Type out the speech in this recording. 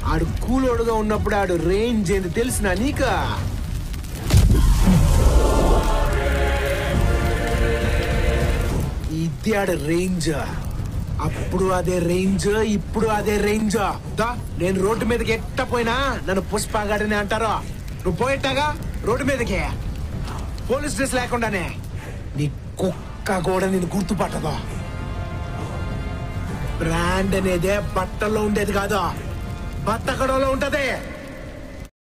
ఆడు కూలోడుగా ఉన్నప్పుడు ఆడు రేంజ్ ఏంది తెలిసిన నీకా ఇది ఆడ రేంజ్ అప్పుడు అదే రేంజ్ ఇప్పుడు అదే రేంజ్ దా నేను రోడ్డు మీదకి ఎట్ట పోయినా నన్ను పుష్పగాడని అంటారు నువ్వు పోయేట్టాగా రోడ్డు మీదకి పోలీస్ డ్రెస్ లేకుండానే నీ కుక్క కూడా నేను గుర్తుపట్టదు బ్రాండ్ అనేదే బట్టల్లో ఉండేది కాదు బట్టకడంలో ఉంటది